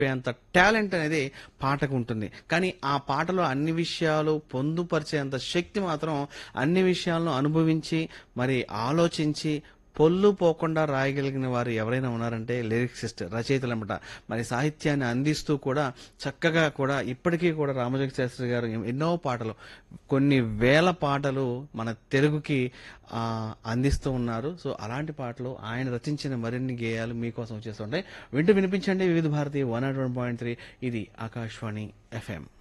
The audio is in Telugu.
అంత టాలెంట్ అనేది పాటకు ఉంటుంది కానీ ఆ పాటలో అన్ని విషయాలు పొందుపరిచేంత శక్తి మాత్రం అన్ని విషయాలను అనుభవించి మరి ఆలోచించి పొల్లు పోకుండా రాయగలిగిన వారు ఎవరైనా ఉన్నారంటే లిరిక్సిస్ట్ రచయితలు అనమాట మరి సాహిత్యాన్ని అందిస్తూ కూడా చక్కగా కూడా ఇప్పటికీ కూడా రామజోగి శాస్త్రి గారు ఎన్నో పాటలు కొన్ని వేల పాటలు మన తెలుగుకి ఆ, అందిస్తూ ఉన్నారు సో అలాంటి పాటలు ఆయన రచించిన మరిన్ని గేయాలు మీకోసం వచ్చేస్తుంటాయి వింటూ వినిపించండి Vividh Bharati one not one point three ఇది ఆకాశవాణి ఎఫ్ఎం